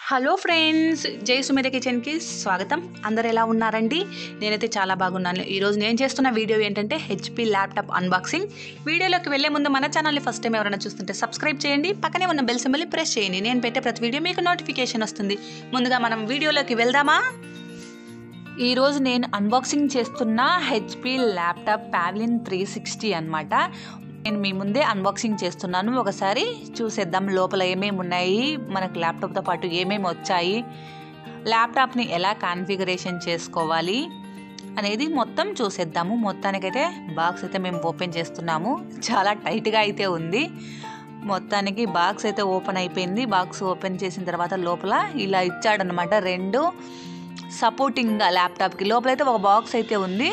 hello friends జై సుమేధ కిచెన్కి స్వాగతం అందరు ఎలా ఉన్నారండి నేనైతే చాలా బాగున్నాను ఈరోజు నేను చేస్తున్న వీడియో ఏంటంటే హెచ్పి ల్యాప్టాప్ అన్బాక్సింగ్ వీడియోలోకి వెళ్ళే ముందు మన ఛానల్ని ఫస్ట్ టైం ఎవరైనా చూస్తుంటే సబ్స్క్రైబ్ చేయండి పక్కనే ఉన్న బెల్ సింబల్ని ప్రెస్ చేయండి నేను పెట్టే ప్రతి వీడియో మీకు నోటిఫికేషన్ వస్తుంది ముందుగా మనం వీడియోలోకి వెళ్దామా ఈరోజు నేను అన్బాక్సింగ్ చేస్తున్న HP laptop pavilion three sixty అనమాట నేను మీ ముందే అన్బాక్సింగ్ చేస్తున్నాను ఒకసారి చూసేద్దాం లోపల ఏమేమి ఉన్నాయి మనకు ల్యాప్టాప్తో పాటు ఏమేమి వచ్చాయి ల్యాప్టాప్ని ఎలా కాన్ఫిగరేషన్ చేసుకోవాలి అనేది మొత్తం చూసేద్దాము మొత్తానికైతే బాక్స్ అయితే మేము ఓపెన్ చేస్తున్నాము చాలా టైట్గా అయితే ఉంది మొత్తానికి బాక్స్ అయితే ఓపెన్ అయిపోయింది బాక్స్ ఓపెన్ చేసిన తర్వాత లోపల ఇలా ఇచ్చాడనమాట రెండు సపోర్టింగ్ ల్యాప్టాప్కి లోపలైతే ఒక బాక్స్ అయితే ఉంది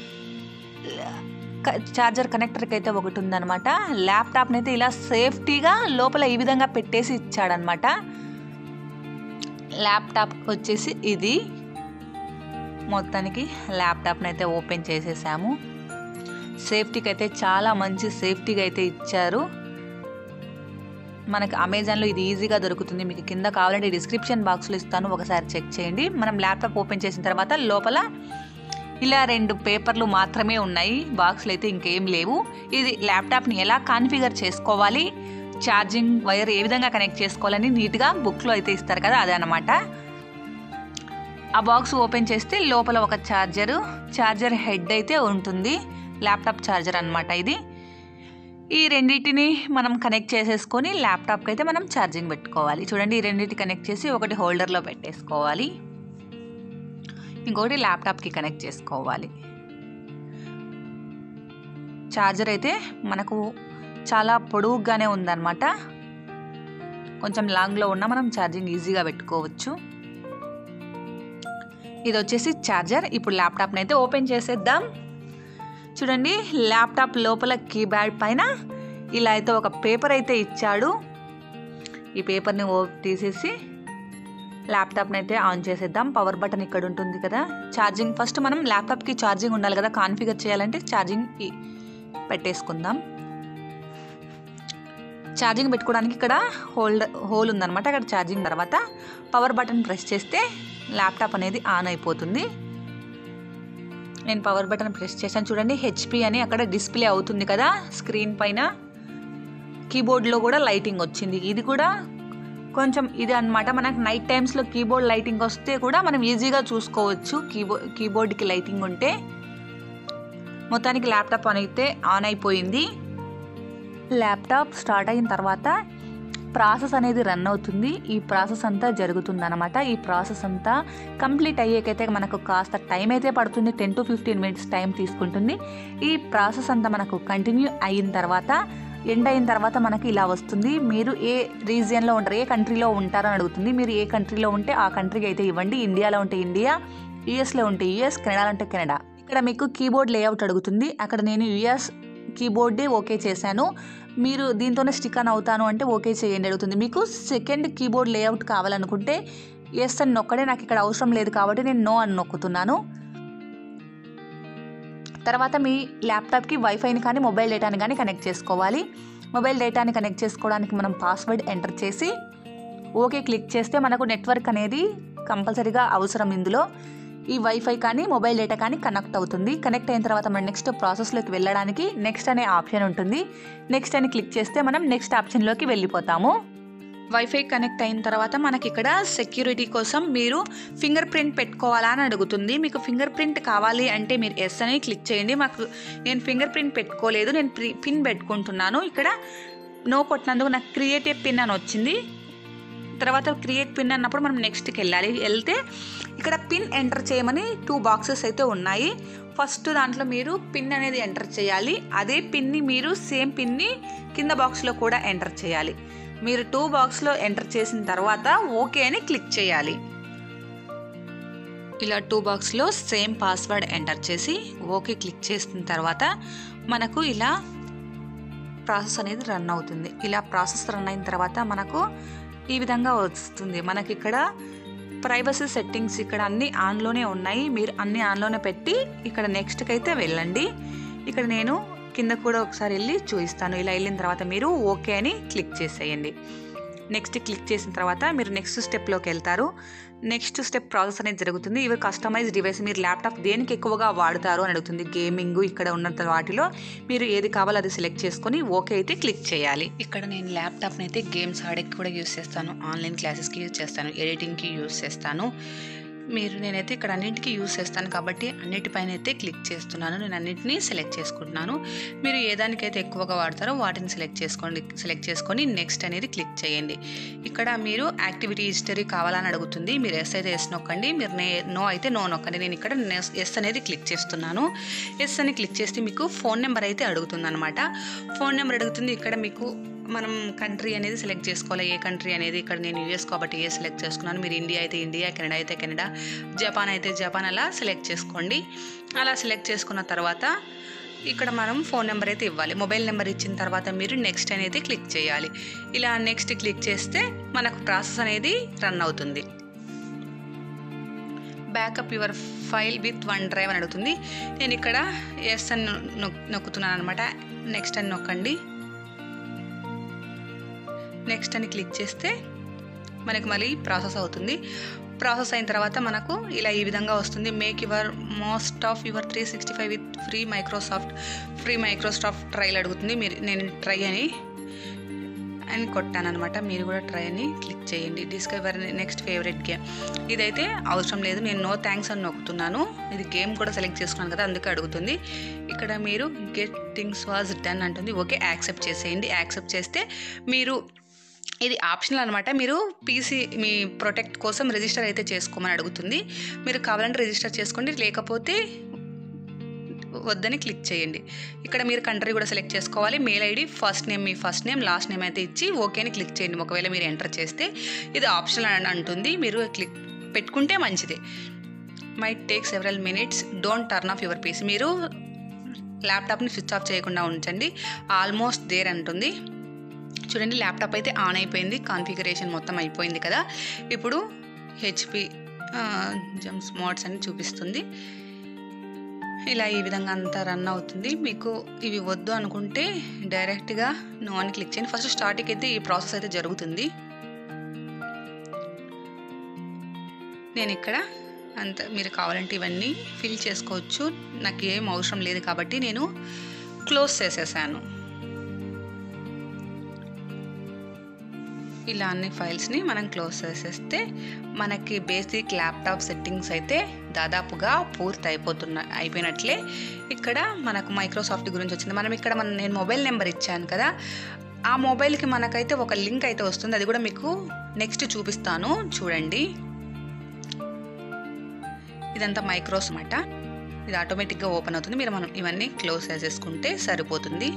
చార్జర్ కనెక్టర్కి అయితే ఒకటి ఉందన్నమాట ల్యాప్టాప్ని అయితే ఇలా సేఫ్టీగా లోపల ఈ విధంగా పెట్టేసి ఇచ్చాడనమాట ల్యాప్టాప్ వచ్చేసి ఇది మొత్తానికి ల్యాప్టాప్ని అయితే ఓపెన్ చేసేసాము సేఫ్టీకి అయితే చాలా మంచి సేఫ్టీగా అయితే ఇచ్చారు మనకి అమెజాన్లో ఇది ఈజీగా దొరుకుతుంది మీకు కింద కావాలంటే డిస్క్రిప్షన్ బాక్స్లో ఇస్తాను ఒకసారి చెక్ చేయండి మనం ల్యాప్టాప్ ఓపెన్ చేసిన తర్వాత లోపల ఇలా రెండు పేపర్లు మాత్రమే ఉన్నాయి బాక్స్లు అయితే ఇంకేం లేవు ఇది ల్యాప్టాప్ని ఎలా కాన్ఫిగర్ చేసుకోవాలి ఛార్జింగ్ వైర్ ఏ విధంగా కనెక్ట్ చేసుకోవాలని నీట్గా బుక్లో అయితే ఇస్తారు కదా అదే అనమాట ఆ బాక్స్ ఓపెన్ చేస్తే లోపల ఒక ఛార్జరు ఛార్జర్ హెడ్ అయితే ఉంటుంది ల్యాప్టాప్ ఛార్జర్ అనమాట ఇది ఈ రెండింటిని మనం కనెక్ట్ చేసేసుకొని ల్యాప్టాప్కి అయితే మనం ఛార్జింగ్ పెట్టుకోవాలి చూడండి ఈ రెండింటి కనెక్ట్ చేసి ఒకటి హోల్డర్లో పెట్టేసుకోవాలి ఇంకొకటి ల్యాప్టాప్కి కనెక్ట్ చేసుకోవాలి ఛార్జర్ అయితే మనకు చాలా పొడవుగానే ఉందన్నమాట కొంచెం లాంగ్లో ఉన్న మనం ఛార్జింగ్ ఈజీగా పెట్టుకోవచ్చు ఇది వచ్చేసి ఛార్జర్ ఇప్పుడు ల్యాప్టాప్ని అయితే ఓపెన్ చేసేద్దాం చూడండి ల్యాప్టాప్ లోపల కీప్యాడ్ పైన ఇలా అయితే ఒక పేపర్ అయితే ఇచ్చాడు ఈ పేపర్ని ఓ తీసేసి ల్యాప్టాప్ని అయితే ఆన్ చేసేద్దాం పవర్ బటన్ ఇక్కడ ఉంటుంది కదా ఛార్జింగ్ ఫస్ట్ మనం ల్యాప్టాప్కి ఛార్జింగ్ ఉండాలి కదా కాన్ఫిగర్ చేయాలంటే ఛార్జింగ్ పెట్టేసుకుందాం ఛార్జింగ్ పెట్టుకోవడానికి ఇక్కడ హోల్డర్ హోల్ ఉందన్నమాట అక్కడ ఛార్జింగ్ తర్వాత పవర్ బటన్ ప్రెస్ చేస్తే ల్యాప్టాప్ అనేది ఆన్ అయిపోతుంది నేను పవర్ బటన్ ప్రెస్ చేశాను చూడండి హెచ్పి అని అక్కడ డిస్ప్లే అవుతుంది కదా స్క్రీన్ పైన కీబోర్డ్లో కూడా లైటింగ్ వచ్చింది ఇది కూడా కొంచెం ఇది అనమాట మనకు నైట్ టైమ్స్లో కీబోర్డ్ లైటింగ్ వస్తే కూడా మనం ఈజీగా చూసుకోవచ్చు కీబోర్డ్ కీబోర్డ్కి లైటింగ్ ఉంటే మొత్తానికి ల్యాప్టాప్ ఆన్ అయితే ఆన్ అయిపోయింది ల్యాప్టాప్ స్టార్ట్ అయిన తర్వాత ప్రాసెస్ అనేది రన్ అవుతుంది ఈ ప్రాసెస్ అంతా జరుగుతుంది అనమాట ఈ ప్రాసెస్ అంతా కంప్లీట్ అయ్యేకైతే మనకు కాస్త టైం అయితే పడుతుంది ten to fifteen minutes time తీసుకుంటుంది ఈ ప్రాసెస్ అంతా మనకు కంటిన్యూ అయిన తర్వాత ఎండ్ అయిన తర్వాత మనకి ఇలా వస్తుంది మీరు ఏ రీజియన్లో ఉంటారు ఏ కంట్రీలో ఉంటారని అడుగుతుంది మీరు ఏ కంట్రీలో ఉంటే ఆ కంట్రీకి అయితే ఇవ్వండి ఇండియాలో ఉంటే ఇండియా యుఎస్లో ఉంటే యుఎస్ కెనడాలో ఉంటే కెనడా ఇక్కడ మీకు కీబోర్డ్ లేఅవుట్ అడుగుతుంది అక్కడ నేను యుఎస్ కీబోర్డే ఓకే చేశాను మీరు దీంతోనే స్టిక్ ఆన్ అవుతాను అంటే ఓకే చేయండి అడుగుతుంది మీకు సెకండ్ కీబోర్డ్ లేఅవుట్ కావాలనుకుంటే ఎస్ అని నొక్కడే నాకు ఇక్కడ అవసరం లేదు కాబట్టి నేను నో అని నొక్కుతున్నాను తర్వాత మీ ల్యాప్టాప్కి వైఫైని కానీ మొబైల్ డేటాని కానీ కనెక్ట్ చేసుకోవాలి మొబైల్ డేటాని కనెక్ట్ చేసుకోవడానికి మనం పాస్వర్డ్ ఎంటర్ చేసి ఓకే క్లిక్ చేస్తే మనకు నెట్వర్క్ అనేది కంపల్సరీగా అవసరం ఇందులో ఈ వైఫై కానీ మొబైల్ డేటా కానీ కనెక్ట్ అవుతుంది కనెక్ట్ అయిన తర్వాత మనం నెక్స్ట్ ప్రాసెస్లోకి వెళ్ళడానికి నెక్స్ట్ అనే ఆప్షన్ ఉంటుంది నెక్స్ట్ అని క్లిక్ చేస్తే మనం నెక్స్ట్ ఆప్షన్లోకి వెళ్ళిపోతాము వైఫై కనెక్ట్ అయిన తర్వాత మనకి ఇక్కడ సెక్యూరిటీ కోసం మీరు ఫింగర్ ప్రింట్ పెట్టుకోవాలా అని అడుగుతుంది మీకు ఫింగర్ ప్రింట్ కావాలి అంటే మీరు ఎస్ అని క్లిక్ చేయండి మాకు నేను ఫింగర్ ప్రింట్ పెట్టుకోలేదు నేను పిన్ పెట్టుకుంటున్నాను ఇక్కడ నో కొట్టినందుకు నాకు క్రియేట్ ఏ పిన్ అని వచ్చింది తర్వాత క్రియేట్ పిన్ అన్నప్పుడు మనం నెక్స్ట్కి వెళ్ళాలి వెళ్తే ఇక్కడ పిన్ ఎంటర్ చేయమని టూ బాక్సెస్ అయితే ఉన్నాయి ఫస్ట్ దాంట్లో మీరు పిన్ అనేది ఎంటర్ చేయాలి అదే పిన్ని మీరు సేమ్ పిన్ని కింద బాక్స్లో కూడా ఎంటర్ చేయాలి మీరు టూ బాక్స్లో ఎంటర్ చేసిన తర్వాత ఓకే అని క్లిక్ చేయాలి ఇలా టూ బాక్స్లో సేమ్ పాస్వర్డ్ ఎంటర్ చేసి ఓకే క్లిక్ చేసిన తర్వాత మనకు ఇలా ప్రాసెస్ అనేది రన్ అవుతుంది ఇలా ప్రాసెస్ రన్ అయిన తర్వాత మనకు ఈ విధంగా వస్తుంది మనకి ఇక్కడ ప్రైవసీ సెట్టింగ్స్ ఇక్కడ అన్ని ఆన్లోనే ఉన్నాయి మీరు అన్ని ఆన్లోనే పెట్టి ఇక్కడ నెక్స్ట్కి అయితే వెళ్ళండి ఇక్కడ నేను కింద కూడా ఒకసారి వెళ్ళి చూపిస్తాను ఇలా వెళ్ళిన తర్వాత మీరు ఓకే అని క్లిక్ చేసేయండి నెక్స్ట్ క్లిక్ చేసిన తర్వాత మీరు నెక్స్ట్ స్టెప్లోకి వెళ్తారు నెక్స్ట్ స్టెప్ ప్రాసెస్ అనేది జరుగుతుంది ఇవి కస్టమైజ్ డివైస్ మీరు ల్యాప్టాప్ దేనికి ఎక్కువగా వాడతారు అని అడుగుతుంది గేమింగ్ ఇక్కడ ఉన్నంత వాటిలో మీరు ఏది కావాలో అది సెలెక్ట్ చేసుకొని ఓకే అయితే క్లిక్ చేయాలి ఇక్కడ నేను ల్యాప్టాప్ని అయితే గేమ్స్ ఆడేకి కూడా యూస్ చేస్తాను ఆన్లైన్ క్లాసెస్కి యూస్ చేస్తాను ఎడిటింగ్కి యూస్ చేస్తాను మీరు నేనైతే ఇక్కడ అన్నింటికి యూస్ చేస్తాను కాబట్టి అన్నిటిపైన అయితే క్లిక్ చేస్తున్నాను నేను అన్నింటినీ సెలెక్ట్ చేసుకుంటున్నాను మీరు ఏ దానికైతే ఎక్కువగా వాడతారో వాటిని సెలెక్ట్ చేసుకోండి సెలెక్ట్ చేసుకొని నెక్స్ట్ అనేది క్లిక్ చేయండి ఇక్కడ మీరు యాక్టివిటీ హిస్టరీ కావాలని అడుగుతుంది మీరు ఎస్ అయితే ఎస్ నొక్కండి మీరు నే నో అయితే నో నొక్కండి నేను ఇక్కడ ఎస్ అనేది క్లిక్ చేస్తున్నాను ఎస్ అని క్లిక్ చేస్తే మీకు ఫోన్ నెంబర్ అయితే అడుగుతుంది అనమాట ఫోన్ నెంబర్ అడుగుతుంది ఇక్కడ మీకు మనం కంట్రీ అనేది సెలెక్ట్ చేసుకోవాలి ఏ కంట్రీ అనేది ఇక్కడ నేను యూఎస్ కాబట్టి ఏ సెలెక్ట్ చేసుకున్నాను మీరు ఇండియా అయితే ఇండియా కెనడా అయితే కెనడా జపాన్ అయితే జపాన్ అలా సెలెక్ట్ చేసుకోండి అలా సెలెక్ట్ చేసుకున్న తర్వాత ఇక్కడ మనం ఫోన్ నెంబర్ అయితే ఇవ్వాలి మొబైల్ నెంబర్ ఇచ్చిన తర్వాత మీరు నెక్స్ట్ అనేది క్లిక్ చేయాలి ఇలా నెక్స్ట్ క్లిక్ చేస్తే మనకు ప్రాసెస్ అనేది రన్ అవుతుంది backup your file with OneDrive అని అడుగుతుంది నేను ఇక్కడ ఎస్ అని నొక్- నొక్కుతున్నాను అనమాట నెక్స్ట్ అని నొక్కండి నెక్స్ట్ అని క్లిక్ చేస్తే మనకి మళ్ళీ ప్రాసెస్ అవుతుంది ప్రాసెస్ అయిన తర్వాత మనకు ఇలా ఈ విధంగా వస్తుంది make your most of your three sixty five with free Microsoft free Microsoft trial అడుగుతుంది మీరు నేను ట్రై అని అని కొట్టాను అనమాట మీరు కూడా ట్రై అని క్లిక్ చేయండి డిస్కవర్ నెక్స్ట్ ఫేవరెట్ గేమ్ ఇదైతే అవసరం లేదు నేను నో థ్యాంక్స్ అని నొక్కుతున్నాను ఇది గేమ్ కూడా సెలెక్ట్ చేసుకున్నాను కదా అందుకే అడుగుతుంది ఇక్కడ మీరు గెట్ థింగ్స్ వాజ్ డన్ అంటుంది ఓకే యాక్సెప్ట్ చేసేయండి యాక్సెప్ట్ చేస్తే మీరు ఇది ఆప్షనల్ అనమాట మీరు పీసీ మీ ప్రొటెక్ట్ కోసం రిజిస్టర్ అయితే చేసుకోమని అడుగుతుంది మీరు కావాలంటే రిజిస్టర్ చేసుకోండి లేకపోతే వద్దని క్లిక్ చేయండి ఇక్కడ మీరు కంట్రీ కూడా సెలెక్ట్ చేసుకోవాలి మెయిల్ ఐడి ఫస్ట్ నేమ్ మీ ఫస్ట్ నేమ్ లాస్ట్ నేమ్ అయితే ఇచ్చి ఓకే అని క్లిక్ చేయండి ఒకవేళ మీరు ఎంటర్ చేస్తే ఇది ఆప్షనల్ అని అంటుంది మీరు క్లిక్ పెట్టుకుంటే మంచిదే might take several minutes don't turn off your PC మీరు ల్యాప్టాప్ని స్విచ్ ఆఫ్ చేయకుండా ఉంచండి ఆల్మోస్ట్ దేర్ అంటుంది చూడండి ల్యాప్టాప్ అయితే ఆన్ అయిపోయింది కాన్ఫిగరేషన్ మొత్తం అయిపోయింది కదా ఇప్పుడు హెచ్పి జమ్స్ మోడ్స్ అని చూపిస్తుంది ఇలా ఈ విధంగా అంతా రన్ అవుతుంది మీకు ఇవి వద్దు అనుకుంటే డైరెక్ట్గా నో అని క్లిక్ చేయండి ఫస్ట్ స్టార్టింగ్ అయితే ఈ ప్రాసెస్ అయితే జరుగుతుంది నేను ఇక్కడ అంత మీరు కావాలంటే ఇవన్నీ ఫిల్ చేసుకోవచ్చు నాకు ఏం అవసరం లేదు కాబట్టి నేను క్లోజ్ చేసేసాను ఇలా అన్ని ఫైల్స్ని మనం క్లోజ్ చేసేస్తే మనకి బేసిక్ ల్యాప్టాప్ సెట్టింగ్స్ అయితే దాదాపుగా పూర్తి అయిపోతున్న అయిపోయినట్లే ఇక్కడ మనకు మైక్రోసాఫ్ట్ గురించి వచ్చింది మనం ఇక్కడ మన నేను మొబైల్ నెంబర్ ఇచ్చాను కదా ఆ మొబైల్కి మనకైతే ఒక లింక్ అయితే వస్తుంది అది కూడా మీకు నెక్స్ట్ చూపిస్తాను చూడండి ఇదంతా మైక్రోస్ అన్నమాట ఇది ఆటోమేటిక్గా ఓపెన్ అవుతుంది మీరు మనం ఇవన్నీ క్లోజ్ చేసేసుకుంటే సరిపోతుంది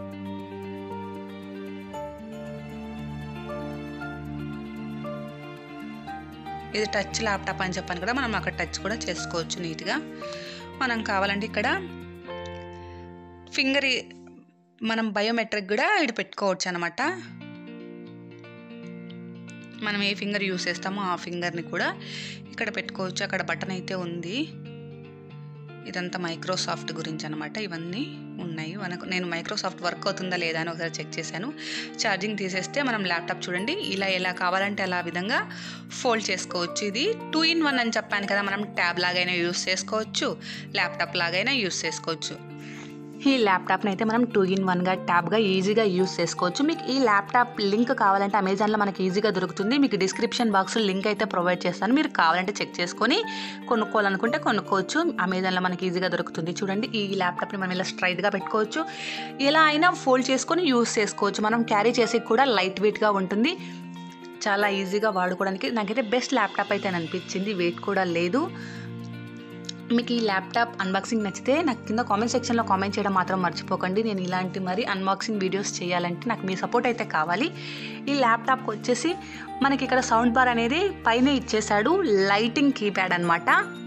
ఇది టచ్ ల్యాప్టాప్ అని చెప్పాను కదా మనం అక్కడ టచ్ కూడా చేసుకోవచ్చు నీట్గా మనం కావాలంటే ఇక్కడ ఫింగర్ మనం బయోమెట్రిక్ కూడా ఇటు పెట్టుకోవచ్చు అనమాట మనం ఏ ఫింగర్ యూస్ చేస్తామో ఆ ఫింగర్ని కూడా ఇక్కడ పెట్టుకోవచ్చు అక్కడ బటన్ అయితే ఉంది ఇదంతా మైక్రోసాఫ్ట్ గురించి అనమాట ఇవన్నీ ఉన్నాయి మనకు నేను మైక్రోసాఫ్ట్ వర్క్ అవుతుందా లేదా అని ఒకసారి చెక్ చేశాను ఛార్జింగ్ తీసేస్తే మనం ల్యాప్టాప్ చూడండి ఇలా ఎలా కావాలంటే అలా విధంగా ఫోల్డ్ చేసుకోవచ్చు ఇది టూ ఇన్ వన్ అని చెప్పాను కదా మనం ట్యాబ్ లాగైనా యూస్ చేసుకోవచ్చు ల్యాప్టాప్ లాగైనా యూస్ చేసుకోవచ్చు ఈ ల్యాప్టాప్ని అయితే మనం టూ ఇన్ వన్గా ట్యాబ్గా ఈజీగా యూస్ చేసుకోవచ్చు మీకు ఈ ల్యాప్టాప్ లింక్ కావాలంటే అమెజాన్లో మనకి ఈజీగా దొరుకుతుంది మీకు డిస్క్రిప్షన్ బాక్స్లో లింక్ అయితే ప్రొవైడ్ చేస్తాను మీరు కావాలంటే చెక్ చేసుకొని కొనుక్కోవాలనుకుంటే కొనుక్కోవచ్చు అమెజాన్లో మనకి ఈజీగా దొరుకుతుంది చూడండి ఈ ల్యాప్టాప్ని మనం ఇలా స్ట్రైట్గా పెట్టుకోవచ్చు ఎలా అయినా ఫోల్డ్ చేసుకొని యూస్ చేసుకోవచ్చు మనం క్యారీ చేసేకి కూడా లైట్ వెయిట్గా ఉంటుంది చాలా ఈజీగా వాడుకోవడానికి నాకైతే బెస్ట్ ల్యాప్టాప్ అయితే అని అనిపించింది వెయిట్ కూడా లేదు మీకు ఈ ల్యాప్టాప్ అన్బాక్సింగ్ నచ్చితే నాకు కింద కామెంట్ సెక్షన్లో కామెంట్ చేయడం మాత్రం మర్చిపోకండి నేను ఇలాంటి మరి అన్బాక్సింగ్ వీడియోస్ చేయాలంటే నాకు మీ సపోర్ట్ అయితే కావాలి ఈ ల్యాప్టాప్కి వచ్చేసి మనకి ఇక్కడ సౌండ్ బార్ అనేది పైన ఇచ్చేసాడు లైటింగ్ కీప్యాడ్ అనమాట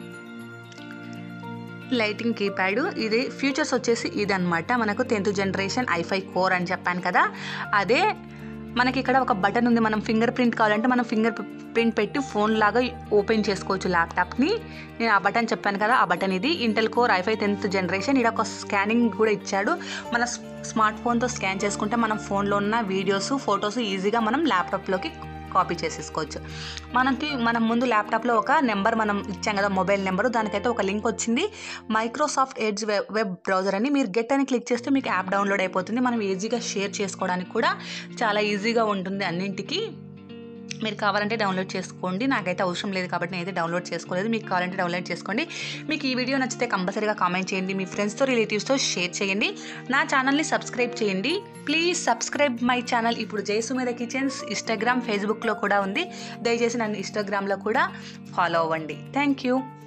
లైటింగ్ కీప్యాడ్ ఇది ఫ్యూచర్స్ వచ్చేసి ఇదన్నమాట మనకు టెన్త్ జనరేషన్ ఐఫై కోర్ అని చెప్పాను కదా అదే మనకి ఇక్కడ ఒక బటన్ ఉంది మనం ఫింగర్ ప్రింట్ కావాలంటే మనం ఫింగర్ ప్రింట్ పెట్టి ఫోన్ లాగా ఓపెన్ చేసుకోవచ్చు ల్యాప్టాప్ని నేను ఆ బటన్ చెప్పాను కదా ఆ బటన్ ఇది Intel core i five tenth generation ఇక్కడ ఒక స్కానింగ్ కూడా ఇచ్చాడు మన స్మార్ట్ ఫోన్తో స్కాన్ చేసుకుంటే మనం ఫోన్లో ఉన్న వీడియోస్ ఫొటోస్ ఈజీగా మనం ల్యాప్టాప్లోకి కాపీ చేసేసుకోవచ్చు మనకి మనం ముందు ల్యాప్టాప్లో ఒక నెంబర్ మనం ఇచ్చాం కదా మొబైల్ నెంబరు దానికైతే ఒక లింక్ వచ్చింది Microsoft edge web web browser అని మీరు గెట్ అని క్లిక్ చేస్తే మీకు యాప్ డౌన్లోడ్ అయిపోతుంది మనం ఈజీగా షేర్ చేసుకోవడానికి కూడా చాలా ఈజీగా ఉంటుంది అన్నింటికి మీరు కావాలంటే డౌన్లోడ్ చేసుకోండి నాకైతే అవసరం లేదు కాబట్టి నేనైతే డౌన్లోడ్ చేసుకోలేదు మీకు కావాలంటే డౌన్లోడ్ చేసుకోండి మీకు ఈ వీడియో నచ్చితే కంపల్సరీగా కామెంట్ చేయండి మీ ఫ్రెండ్స్తో రిలేటివ్స్తో షేర్ చేయండి నా ఛానల్ని సబ్స్క్రైబ్ చేయండి ప్లీజ్ సబ్స్క్రైబ్ మై ఛానల్ ఇప్పుడు జయసుమేధ కిచెన్స్ ఇన్స్టాగ్రామ్ ఫేస్బుక్లో కూడా ఉంది దయచేసి నన్ను ఇన్స్టాగ్రామ్లో కూడా ఫాలో అవ్వండి థ్యాంక్ యూ